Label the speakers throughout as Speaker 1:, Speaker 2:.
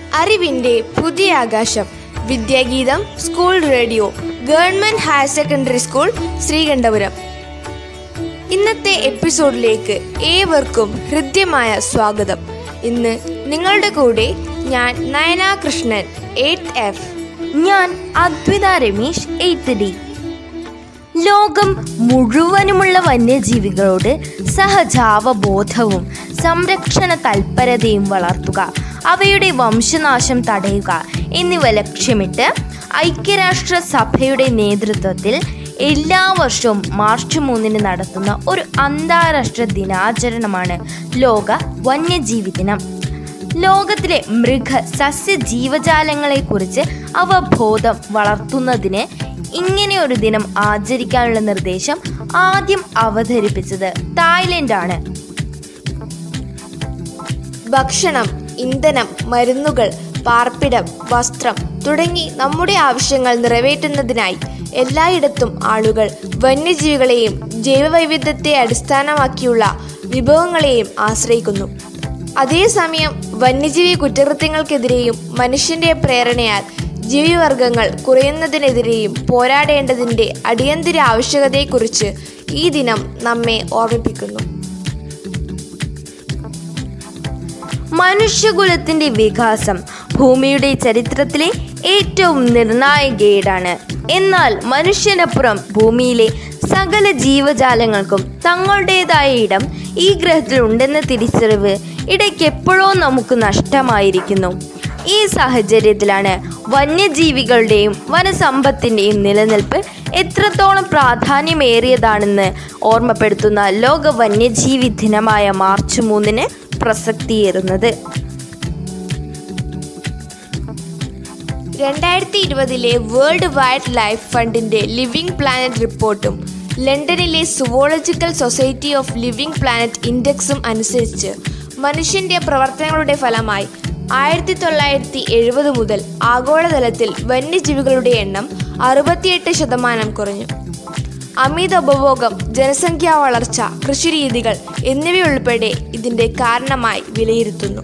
Speaker 1: അറിവിന്റെ പുതിയ ആകാശം Vidyageetham school radio government higher secondary school Sreekandapuram ഇന്നത്തെ എപ്പിസോഡിലേക്ക് ഏവർക്കും ഹൃദ്യമായ സ്വാഗതം ഇന്ന് നിങ്ങളുടെ കൂടെ ഞാൻ നയന കൃഷ്ണൻ എയ്ത്ത് എഫ്
Speaker 2: ഞാൻ അദ്വിത രമേശ് എയ്ത്ത് ഡി ലോകം മുഴുവനുമുള്ള വന്യജീവികളോട് സഹജാവബോധവും സംരക്ഷണ തൽപരതയും വളർത്തുക അവയുടെ വംശനാശം തടയുക എന്നിവ ലക്ഷ്യമിട്ട് ഐക്യരാഷ്ട്ര സഭയുടെ നേതൃത്വത്തിൽ എല്ലാ വർഷവും മാർച്ച് മൂന്നിന് നടത്തുന്ന ഒരു അന്താരാഷ്ട്ര ദിനാചരണമാണ് ലോക വന്യജീവി ദിനം ലോകത്തിലെ മൃഗ സസ്യ ജീവജാലങ്ങളെക്കുറിച്ച് അവബോധം വളർത്തുന്നതിന് ഇങ്ങനെ ഒരു ദിനം ആചരിക്കാനുള്ള നിർദ്ദേശം ആദ്യം അവതരിപ്പിച്ചത് തായ്ലൻഡാണ്
Speaker 1: ഭക്ഷണം ഇന്ധനം മരുന്നുകൾ പാർപ്പിടം വസ്ത്രം തുടങ്ങി നമ്മുടെ ആവശ്യങ്ങൾ നിറവേറ്റുന്നതിനായി എല്ലായിടത്തും ആളുകൾ വന്യജീവികളെയും ജൈവവൈവിധ്യത്തെ അടിസ്ഥാനമാക്കിയുള്ള വിഭവങ്ങളെയും ആശ്രയിക്കുന്നു അതേസമയം വന്യജീവി കുറ്റകൃത്യങ്ങൾക്കെതിരെയും മനുഷ്യന്റെ പ്രേരണയാൽ ജീവിവർഗങ്ങൾ കുറയുന്നതിനെതിരെയും പോരാടേണ്ടതിൻ്റെ അടിയന്തര ആവശ്യകതയെക്കുറിച്ച് ഈ ദിനം നമ്മെ ഓർമ്മിപ്പിക്കുന്നു
Speaker 2: മനുഷ്യകുലത്തിന്റെ വികാസം ഭൂമിയുടെ ചരിത്രത്തിലെ ഏറ്റവും നിർണായകേടാണ് എന്നാൽ മനുഷ്യനപ്പുറം ഭൂമിയിലെ സകല ജീവജാലങ്ങൾക്കും തങ്ങളുടേതായ ഇടം ഈ ഗ്രഹത്തിൽ ഉണ്ടെന്ന തിരിച്ചറിവ് ഇടയ്ക്ക് എപ്പോഴോ നമുക്ക് നഷ്ടമായിരിക്കുന്നു ഈ സാഹചര്യത്തിലാണ് വന്യജീവികളുടെയും വനസമ്പത്തിൻ്റെയും നിലനിൽപ്പ് എത്രത്തോളം പ്രാധാന്യമേറിയതാണെന്ന് ഓർമ്മപ്പെടുത്തുന്ന ലോക വന്യജീവി ദിനമായ മാർച്ച് മൂന്നിന് പ്രസക്തിയേറുന്നത്
Speaker 1: രണ്ടായിരത്തി ഇരുപതിലെ വേൾഡ് വൈൽഡ് ലൈഫ് ഫണ്ടിന്റെ ലിവിംഗ് പ്ലാനറ്റ് റിപ്പോർട്ടും ലണ്ടനിലെ zoological society of living planet ഇൻഡെക്സും അനുസരിച്ച് മനുഷ്യന്റെ പ്രവർത്തനങ്ങളുടെ ഫലമായി ആയിരത്തി തൊള്ളായിരത്തി എഴുപത് മുതൽ ആഗോളതലത്തിൽ വന്യജീവികളുടെ എണ്ണം അറുപത്തിയെട്ട് ശതമാനം കുറഞ്ഞു അമിത ഉപഭോഗം ജനസംഖ്യാ വളർച്ച കൃഷിരീതികൾ എന്നിവയുൾപ്പെടെ ഇതിന്റെ കാരണമായി വിലയിരുത്തുന്നു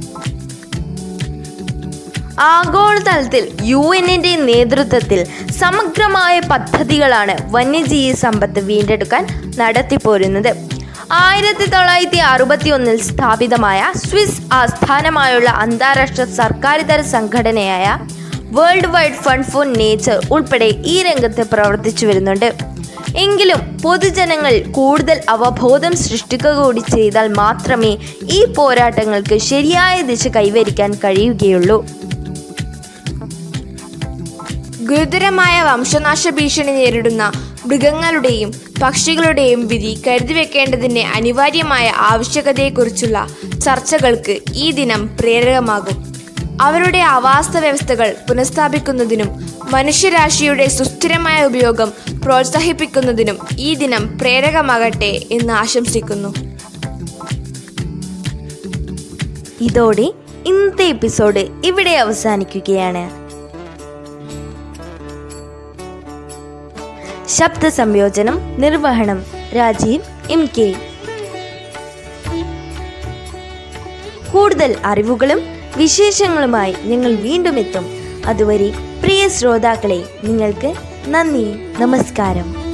Speaker 2: ആഗോളതലത്തിൽ യു എന്നിന്റെ നേതൃത്വത്തിൽ സമഗ്രമായ പദ്ധതികളാണ് വന്യജീവി സമ്പത്ത് വീണ്ടെടുക്കാൻ നടത്തിപ്പോരുന്നത് ആയിരത്തി തൊള്ളായിരത്തി അറുപത്തി ഒന്നിൽ സ്ഥാപിതമായ സ്വിസ് ആസ്ഥാനമായുള്ള അന്താരാഷ്ട്ര സർക്കാരിതര സംഘടനയായ world wide fund for nature ഉൾപ്പെടെ ഈ രംഗത്ത് പ്രവർത്തിച്ചു വരുന്നുണ്ട് എങ്കിലും പൊതുജനങ്ങളിൽ കൂടുതൽ അവബോധം സൃഷ്ടിക്കുക കൂടി ചെയ്താൽ മാത്രമേ ഈ പോരാട്ടങ്ങൾക്ക് ശരിയായ ദിശ കൈവരിക്കാൻ കഴിയുകയുള്ളൂ
Speaker 1: ഗുരുതരമായ വംശനാശ ഭീഷണി നേരിടുന്ന മൃഗങ്ങളുടെയും പക്ഷികളുടെയും വിധി കരുതി വെക്കേണ്ടതിൻ്റെ അനിവാര്യമായ ആവശ്യകതയെക്കുറിച്ചുള്ള ചർച്ചകൾക്ക് ഈ ദിനം പ്രേരകമാകും അവരുടെ ആവാസ വ്യവസ്ഥകൾ പുനഃസ്ഥാപിക്കുന്നതിനും മനുഷ്യരാശിയുടെ സുസ്ഥിരമായ ഉപയോഗം പ്രോത്സാഹിപ്പിക്കുന്നതിനും ഈ ദിനം പ്രേരകമാകട്ടെ എന്ന് ആശംസിക്കുന്നു
Speaker 2: ഇതോടെ ഇന്നത്തെ എപ്പിസോഡ് ഇവിടെ അവസാനിക്കുകയാണ് ശബ്ദ സംയോജനം നിർവഹണം രാജീവ് എം കെ കൂടുതൽ അറിവുകളും വിശേഷങ്ങളുമായി ഞങ്ങൾ വീണ്ടും എത്തും അതുവരെ പ്രിയ ശ്രോതാക്കളെ നിങ്ങൾക്ക് നന്ദി നമസ്കാരം